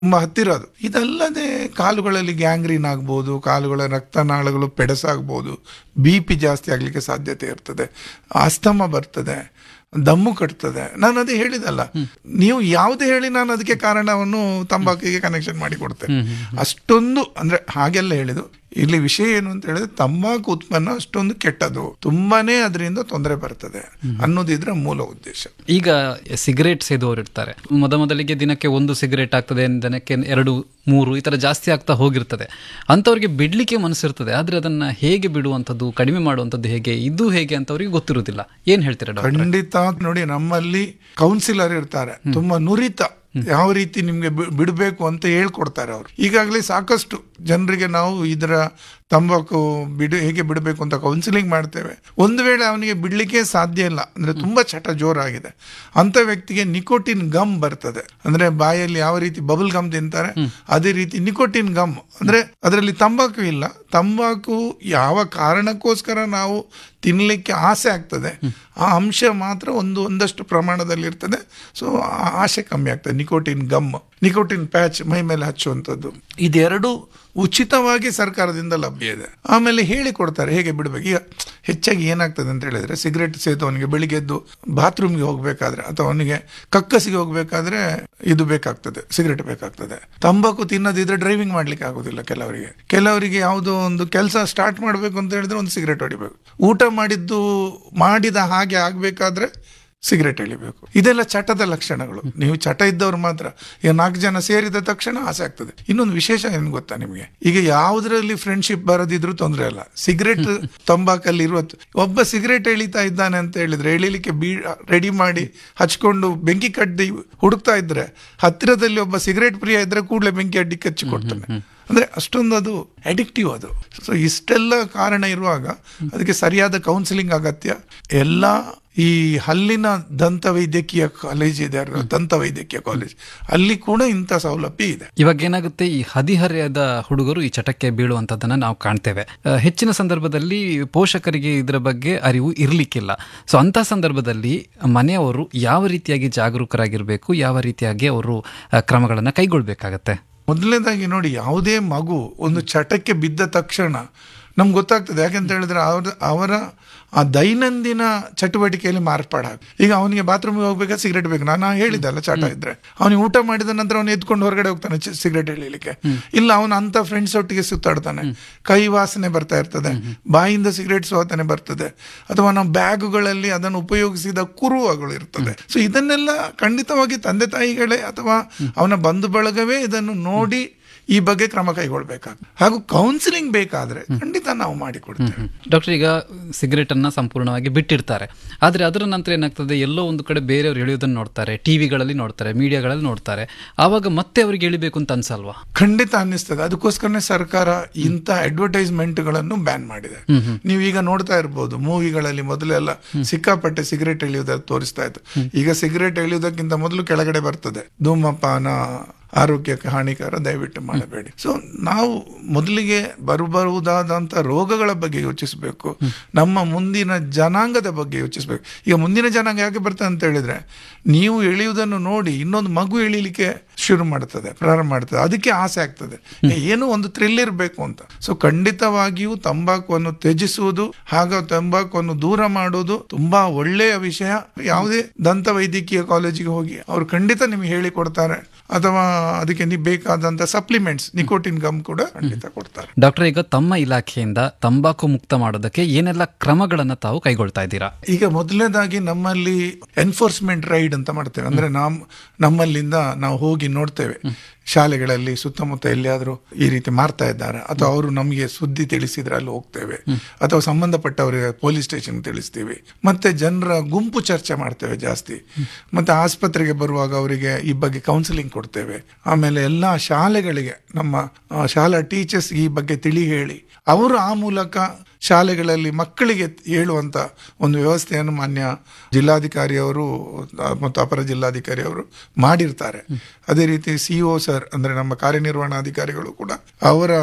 ತುಂಬಾ ಹತ್ತಿರ ಅದು ಇದಲ್ಲದೆ ಕಾಲುಗಳಲ್ಲಿ ಗ್ಯಾಂಗ್ರೀನ್ ಆಗ್ಬೋದು ಕಾಲುಗಳ ರಕ್ತನಾಳಗಳು ಪೆಡಸಾಗ್ಬೋದು ಬಿ ಪಿ ಜಾಸ್ತಿ ಆಗ್ಲಿಕ್ಕೆ ಸಾಧ್ಯತೆ ಇರ್ತದೆ ಅಸ್ತಮ ಬರ್ತದೆ ದಮ್ಮು ಕಟ್ತದೆ ನಾನು ಅದೇ ಹೇಳಿದಲ್ಲ ನೀವು ಯಾವುದೇ ಹೇಳಿ ನಾನು ಅದಕ್ಕೆ ಕಾರಣವನ್ನು ತಂಬಾಕಿಗೆ ಕನೆಕ್ಷನ್ ಮಾಡಿ ಕೊಡ್ತೇನೆ ಅಷ್ಟೊಂದು ಅಂದ್ರೆ ಹಾಗೆಲ್ಲ ಹೇಳಿದು ಇಲ್ಲಿ ವಿಷಯ ಏನು ಅಂತ ಹೇಳಿದ್ರೆ ತಂಬಾಕು ಉತ್ಪನ್ನ ಅಷ್ಟೊಂದು ಕೆಟ್ಟದು ತುಂಬಾನೇ ಅದರಿಂದ ತೊಂದರೆ ಬರ್ತದೆ ಅನ್ನೋದು ಇದ್ರ ಮೂಲ ಉದ್ದೇಶ ಈಗ ಸಿಗರೇಟ್ ಸೇದುವವರು ಇರ್ತಾರೆ ಮೊದ ಮೊದಲಿಗೆ ದಿನಕ್ಕೆ ಒಂದು ಸಿಗರೇಟ್ ಆಗ್ತದೆ ದಿನಕ್ಕೆ ಎರಡು ಮೂರು ಈ ತರ ಜಾಸ್ತಿ ಆಗ್ತಾ ಹೋಗಿರ್ತದೆ ಅಂಥವ್ರಿಗೆ ಬಿಡ್ಲಿಕ್ಕೆ ಮನಸ್ಸಿರ್ತದೆ ಆದ್ರೆ ಅದನ್ನ ಹೇಗೆ ಬಿಡುವಂಥದ್ದು ಕಡಿಮೆ ಮಾಡುವಂಥದ್ದು ಹೇಗೆ ಇದು ಹೇಗೆ ಅಂತ ಅವ್ರಿಗೆ ಗೊತ್ತಿರುವುದಿಲ್ಲ ಏನ್ ಹೇಳ್ತೀರಾ ಡಾಕ್ಟರ್ ಖಂಡಿತ ನೋಡಿ ನಮ್ಮಲ್ಲಿ ಕೌನ್ಸಿಲರ್ ಇರ್ತಾರೆ ತುಂಬಾ ನುರಿತ ಯಾವ ರೀತಿ ನಿಮ್ಗೆ ಬಿ- ಬಿಡ್ಬೇಕು ಅಂತ ಹೇಳ್ಕೊಡ್ತಾರೆ ಅವರು ಈಗಾಗಲೇ ಸಾಕಷ್ಟು ಜನರಿಗೆ ನಾವು ಇದರ ತಂಬಾಕು ಬಿಡು ಹೇಗೆ ಬಿಡಬೇಕು ಅಂತ ಕೌನ್ಸಿಲಿಂಗ್ ಮಾಡ್ತೇವೆ ಒಂದು ವೇಳೆ ಅವನಿಗೆ ಬಿಡ್ಲಿಕ್ಕೆ ಸಾಧ್ಯ ಇಲ್ಲ ಅಂದ್ರೆ ತುಂಬಾ ಚಟ ಜೋರಾಗಿದೆ ಅಂತ ವ್ಯಕ್ತಿಗೆ ನಿಕೋಟಿನ್ ಗಮ್ ಬರ್ತದೆ ಅಂದ್ರೆ ಬಾಯಲ್ಲಿ ಯಾವ ರೀತಿ ಬಬಲ್ ಗಮ್ ತಿಂತಾರೆ ಅದೇ ರೀತಿ ನಿಕೋಟಿನ್ ಗಮ್ ಅಂದ್ರೆ ಅದರಲ್ಲಿ ತಂಬಾಕು ಇಲ್ಲ ತಂಬಾಕು ಯಾವ ಕಾರಣಕ್ಕೋಸ್ಕರ ನಾವು ತಿನ್ನಲಿಕ್ಕೆ ಆಸೆ ಆಗ್ತದೆ ಆ ಅಂಶ ಮಾತ್ರ ಒಂದು ಒಂದಷ್ಟು ಪ್ರಮಾಣದಲ್ಲಿ ಇರ್ತದೆ ಸೊ ಆ ಆಸೆ ಕಮ್ಮಿ ಆಗ್ತದೆ ನಿಕೋಟಿನ್ ಗಮ್ ನಿಕೋಟಿನ್ ಪ್ಯಾಚ್ ಮೈ ಮೇಲೆ ಹಚ್ಚುವಂಥದ್ದು ಇದೆರಡು ಉಚಿತವಾಗಿ ಸರ್ಕಾರದಿಂದ ಲಭ್ಯ ಇದೆ ಆಮೇಲೆ ಹೇಳಿ ಕೊಡ್ತಾರೆ ಹೇಗೆ ಬಿಡಬೇಕು ಈಗ ಹೆಚ್ಚಾಗಿ ಏನಾಗ್ತದೆ ಅಂತ ಹೇಳಿದ್ರೆ ಸಿಗರೆಟ್ ಸೇತವನಿಗೆ ಬೆಳಿಗ್ಗೆ ಎದ್ದು ಬಾತ್ರೂಮ್ಗೆ ಹೋಗ್ಬೇಕಾದ್ರೆ ಅಥವಾ ಅವನಿಗೆ ಕಕ್ಕಸಿಗೆ ಹೋಗ್ಬೇಕಾದ್ರೆ ಇದು ಬೇಕಾಗ್ತದೆ ಸಿಗರೆಟ್ ಬೇಕಾಗ್ತದೆ ತಂಬಾಕು ತಿನ್ನದಿದ್ರೆ ಡ್ರೈವಿಂಗ್ ಮಾಡ್ಲಿಕ್ಕೆ ಆಗೋದಿಲ್ಲ ಕೆಲವರಿಗೆ ಕೆಲವರಿಗೆ ಯಾವುದೋ ಒಂದು ಕೆಲಸ ಸ್ಟಾರ್ಟ್ ಮಾಡಬೇಕು ಅಂತ ಹೇಳಿದ್ರೆ ಒಂದು ಸಿಗರೆಟ್ ಹೊಡಿಬೇಕು ಊಟ ಮಾಡಿದ್ದು ಮಾಡಿದ ಹಾಗೆ ಆಗ್ಬೇಕಾದ್ರೆ ಸಿಗರೆಟ್ ಎಳಿಬೇಕು ಇದೆಲ್ಲ ಚಟದ ಲಕ್ಷಣಗಳು ನೀವು ಚಟ ಇದ್ದವ್ರು ಮಾತ್ರ ಈಗ ನಾಲ್ಕು ಜನ ಸೇರಿದ ತಕ್ಷಣ ಆಸೆ ಆಗ್ತದೆ ಇನ್ನೊಂದು ವಿಶೇಷ ಏನು ಗೊತ್ತಾ ನಿಮಗೆ ಈಗ ಯಾವುದರಲ್ಲಿ ಫ್ರೆಂಡ್ಶಿಪ್ ಬರದಿದ್ರು ತೊಂದರೆ ಇಲ್ಲ ಸಿಗರೆಟ್ ತಂಬಾಕಲ್ಲಿ ಇರುವ ಒಬ್ಬ ಸಿಗರೆಟ್ ಎಳಿತಾ ಇದ್ದಾನೆ ಅಂತ ಹೇಳಿದ್ರೆ ಎಳಿಲಿಕ್ಕೆ ಬೀ ರೆಡಿ ಮಾಡಿ ಹಚ್ಕೊಂಡು ಬೆಂಕಿ ಕಡ್ಡಿ ಹುಡುಕ್ತಾ ಇದ್ರೆ ಹತ್ತಿರದಲ್ಲಿ ಒಬ್ಬ ಸಿಗರೆಟ್ ಪ್ರಿಯ ಇದ್ರೆ ಕೂಡಲೇ ಬೆಂಕಿ ಅಡ್ಡಿ ಕಚ್ಚಿ ಕೊಡ್ತಾನೆ ಅಂದ್ರೆ ಅಷ್ಟೊಂದು ಅದು ಅಡಿಕ್ಟಿವ್ ಅದು ಸೊ ಇಷ್ಟೆಲ್ಲ ಕಾರಣ ಇರುವಾಗ ಅದಕ್ಕೆ ಸರಿಯಾದ ಕೌನ್ಸಿಲಿಂಗ್ ಅಗತ್ಯ ಎಲ್ಲ ಈ ಹಲ್ಲಿನ ದಂತ ವೈದ್ಯಕೀಯ ಕಾಲೇಜ್ ಇದೆ ಅಲ್ವಾ? ದಂತ ವೈದ್ಯಕೀಯ ಕಾಲೇಜ್ ಅಲ್ಲಿ ಕೂಡ ಇಂಥ ಸೌಲಭ್ಯ ಇದೆ ಇವಾಗ ಏನಾಗುತ್ತೆ ಈ ಹದಿಹರೆಯದ ಹುಡುಗರು ಈ ಚಟಕ್ಕೆ ಬೀಳುವಂಥದ್ದನ್ನ ನಾವು ಕಾಣ್ತೇವೆ ಅಹ್, ಹೆಚ್ಚಿನ ಸಂದರ್ಭದಲ್ಲಿ ಪೋಷಕರಿಗೆ ಇದರ ಬಗ್ಗೆ ಅರಿವು ಇರ್ಲಿಕ್ಕಿಲ್ಲ ಸೊ ಅಂತ ಸಂದರ್ಭದಲ್ಲಿ ಮನೆಯವರು ಯಾವ ರೀತಿಯಾಗಿ ಜಾಗರೂಕರಾಗಿರ್ಬೇಕು ಯಾವ ರೀತಿಯಾಗಿ ಅವರು ಅಹ್, ಕ್ರಮಗಳನ್ನ ಕೈಗೊಳ್ಬೇಕಾಗತ್ತೆ ಮೊದಲನೇದಾಗಿ ನೋಡಿ ಯಾವುದೇ ಮಗು ಒಂದು ಚಟಕ್ಕೆ ಬಿದ್ದ ತಕ್ಷಣ ನಮ್ಗೆ ಗೊತ್ತಾಗ್ತದೆ ಯಾಕೆಂತ ಹೇಳಿದ್ರೆ ಅವರ ಅವರ ಆ ದೈನಂದಿನ ಚಟುವಟಿಕೆಯಲ್ಲಿ ಮಾರ್ಪಾಡಾಗ ಈಗ ಅವನಿಗೆ ಬಾತ್ರೂಮ್ಗೆ ಹೋಗ್ಬೇಕಾದ್ರೆ ಸಿಗರೇಟ್ ಬೇಕು ನಾನು ಹೇಳಿದ್ದೆ ಅಲ್ಲ ಚಟ ಇದ್ರೆ ಅವನಿಗೆ ಊಟ ಮಾಡಿದ ನಂತರ ಅವನು ಎದ್ಕೊಂಡು ಹೊರಗಡೆ ಹೋಗ್ತಾನೆ ಚಿ- ಸಿಗರೇಟ್ ಎಳಿಲಿಕ್ಕೆ ಇಲ್ಲ ಅವನು ಅಂತ ಫ್ರೆಂಡ್ಸ್ ಒಟ್ಟಿಗೆ ಸುತ್ತಾಡ್ತಾನೆ ಕೈ ವಾಸನೆ ಬರ್ತಾ ಇರ್ತದೆ ಬಾಯಿಂದ ಸಿಗರೇಟ್ ಸುವಾಸನೆ ಬರ್ತದೆ ಅಥವಾ ನಮ್ಮ ಬ್ಯಾಗುಗಳಲ್ಲಿ ಅದನ್ನು ಉಪಯೋಗಿಸಿದ ಕುರುವಗಳು ಇರ್ತದೆ ಸೊ ಇದನ್ನೆಲ್ಲ ಖಂಡಿತವಾಗಿ ತಂದೆ ತಾಯಿಗಳೇ ಅಥವಾ ಅವನ ಬಂಧು ಬಳಗವೇ ಇದನ್ನು ನೋಡಿ ಈ ಬಗ್ಗೆ ಕ್ರಮ ಕೈಗೊಳ್ಬೇಕಾಗ್ತದೆ ಹಾಗೂ ಕೌನ್ಸಿಲಿಂಗ್ ಬೇಕಾದ್ರೆ ಖಂಡಿತ ನಾವು ಮಾಡಿಕೊಡ್ತೇವೆ ಡಾಕ್ಟರ್ ಈಗ ಸಿಗರೇಟ್ ಅನ್ನ ಸಂಪೂರ್ಣವಾಗಿ ಬಿಟ್ಟಿರ್ತಾರೆ ಆದ್ರೆ ಅದರ ನಂತರ ಏನಾಗ್ತದೆ ಎಲ್ಲೋ ಒಂದು ಕಡೆ ಬೇರೆಯವರು ಎಳೆಯೋದನ್ನ ನೋಡ್ತಾರೆ ಟಿವಿಗಳಲ್ಲಿ ನೋಡ್ತಾರೆ ಮೀಡಿಯಾಗಳಲ್ಲಿ ನೋಡ್ತಾರೆ ಆವಾಗ ಮತ್ತೆ ಅವ್ರಿಗೆ ಎಳಿಬೇಕು ಅಂತ ಅನ್ಸಲ್ವಾ ಖಂಡಿತ ಅನ್ನಿಸ್ತದೆ ಅದಕ್ಕೋಸ್ಕರನೇ ಸರ್ಕಾರ ಇಂಥ ಅಡ್ವರ್ಟೈಸ್ಮೆಂಟ್ಗಳನ್ನು ಬ್ಯಾನ್ ಮಾಡಿದೆ ನೀವು ಈಗ ನೋಡ್ತಾ ಇರ್ಬೋದು ಮೂವಿಗಳಲ್ಲಿ ಮೊದಲೆಲ್ಲ ಸಿಕ್ಕಾಪಟ್ಟೆ ಸಿಗರೇಟ್ ಎಳೆಯುವುದನ್ನು ತೋರಿಸ್ತಾ ಇತ್ತು ಈಗ ಸಿಗರೇಟ್ ಎಳೆಯುವುದಕ್ಕಿಂತ ಮೊದಲು ಕೆಳಗಡೆ ಬರ್ತದೆ ಧೂಮಪಾನ ಆರೋಗ್ಯಕ್ಕೆ ಹಾನಿಕರ ದಯವಿಟ್ಟು ಮಾಡಬೇಡಿ ಸೊ ನಾವು ಮೊದಲಿಗೆ ಬರಬಹುದಾದಂಥ ರೋಗಗಳ ಬಗ್ಗೆ ಯೋಚಿಸಬೇಕು ನಮ್ಮ ಮುಂದಿನ ಜನಾಂಗದ ಬಗ್ಗೆ ಯೋಚಿಸಬೇಕು ಈಗ ಮುಂದಿನ ಜನಾಂಗ ಯಾಕೆ ಬರ್ತದೆ ಅಂತ ಹೇಳಿದ್ರೆ ನೀವು ಎಳೆಯುವುದನ್ನು ನೋಡಿ ಇನ್ನೊಂದು ಮಗು ಎಳಿಲಿಕ್ಕೆ ಶುರು ಮಾಡ್ತದೆ ಪ್ರಾರಂಭ ಮಾಡ್ತದೆ ಅದಕ್ಕೆ ಆಸೆ ಆಗ್ತದೆ ಏನೋ ಒಂದು ಥ್ರಿಲ್ ಇರಬೇಕು ಅಂತ ಸೊ ಖಂಡಿತವಾಗಿಯೂ ತಂಬಾಕುವನ್ನು ತ್ಯಜಿಸುವುದು ಹಾಗೂ ತಂಬಾಕುವನ್ನು ದೂರ ಮಾಡುವುದು ತುಂಬಾ ಒಳ್ಳೆಯ ವಿಷಯ ಯಾವುದೇ ದಂತ ವೈದ್ಯಕೀಯ ಕಾಲೇಜಿಗೆ ಹೋಗಿ ಅವರು ಖಂಡಿತ ನಿಮಗೆ ಹೇಳಿಕೊಡ್ತಾರೆ ಅಥವಾ ಅದಕ್ಕೆ ನೀವು ಬೇಕಾದಂತ ಸಪ್ಲಿಮೆಂಟ್ಸ್ ನಿಕೋಟಿನ್ ಗಮ್ ಕೂಡ ಖಂಡಿತ ಕೊಡ್ತಾರೆ ಡಾಕ್ಟರ್ ಈಗ ತಮ್ಮ ಇಲಾಖೆಯಿಂದ ತಂಬಾಕು ಮುಕ್ತ ಮಾಡೋದಕ್ಕೆ ಏನೆಲ್ಲ ಕ್ರಮಗಳನ್ನ ತಾವು ಕೈಗೊಳ್ತಾ ಇದ್ದೀರಾ ಈಗ ಮೊದಲನೇದಾಗಿ ನಮ್ಮಲ್ಲಿ ಎನ್ಫೋರ್ಸ್ಮೆಂಟ್ ರೈಡ್ ಅಂತ ಮಾಡ್ತೇವೆ ಅಂದ್ರೆ ನಮ್ ನಮ್ಮಲ್ಲಿಂದ ನಾವು ಹೋಗಿ ನೋಡ್ತೇವೆ ಶಾಲೆಗಳಲ್ಲಿ ಸುತ್ತಮುತ್ತ ಎಲ್ಲಿಯಾದರೂ ಈ ರೀತಿ ಮಾರ್ತಾ ಇದ್ದಾರೆ ಅಥವಾ ಅವರು ನಮಗೆ ಸುದ್ದಿ ತಿಳಿಸಿದ್ರೆ ಅಲ್ಲಿ ಹೋಗ್ತೇವೆ ಅಥವಾ ಸಂಬಂಧಪಟ್ಟವರಿಗೆ ಪೊಲೀಸ್ ಸ್ಟೇಷನ್ ತಿಳಿಸ್ತೀವಿ ಮತ್ತೆ ಜನರ ಗುಂಪು ಚರ್ಚೆ ಮಾಡ್ತೇವೆ ಜಾಸ್ತಿ ಮತ್ತೆ ಆಸ್ಪತ್ರೆಗೆ ಬರುವಾಗ ಅವರಿಗೆ ಈ ಬಗ್ಗೆ ಕೌನ್ಸಿಲಿಂಗ್ ಕೊಡ್ತೇವೆ ಆಮೇಲೆ ಎಲ್ಲ ಶಾಲೆಗಳಿಗೆ ನಮ್ಮ ಆ, ಶಾಲಾ ಟೀಚರ್ಸ್ ಈ ಬಗ್ಗೆ ತಿಳಿ ಹೇಳಿ ಅವರು ಆ ಮೂಲಕ ಶಾಲೆಗಳಲ್ಲಿ ಮಕ್ಕಳಿಗೆ ಹೇಳುವಂತ ಒಂದು ವ್ಯವಸ್ಥೆಯನ್ನು ಮಾನ್ಯ ಜಿಲ್ಲಾಧಿಕಾರಿ ಅವರು ಮತ್ತು ಅಪರ ಜಿಲ್ಲಾಧಿಕಾರಿ ಅವರು ಮಾಡಿರ್ತಾರೆ ಅದೇ ರೀತಿ ಸಿಒ ಸರ್ ಅಂದ್ರೆ ನಮ್ಮ ಕಾರ್ಯನಿರ್ವಹಣಾಧಿಕಾರಿಗಳು ಕೂಡ ಅವರ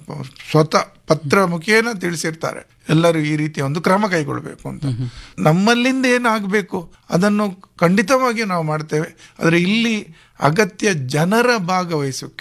ಸ್ವತಃ ಪತ್ರ ಮುಖೇನ ತಿಳಿಸಿರ್ತಾರೆ ಎಲ್ಲರೂ ಈ ರೀತಿಯ ಒಂದು ಕ್ರಮ ಕೈಗೊಳ್ಳಬೇಕು ಅಂತ ನಮ್ಮಲ್ಲಿಂದ ಏನಾಗಬೇಕು ಅದನ್ನು ಖಂಡಿತವಾಗಿ ನಾವು ಮಾಡ್ತೇವೆ ಆದರೆ ಇಲ್ಲಿ ಅಗತ್ಯ ಜನರ ಭಾಗವಹಿಸುವಿಕೆ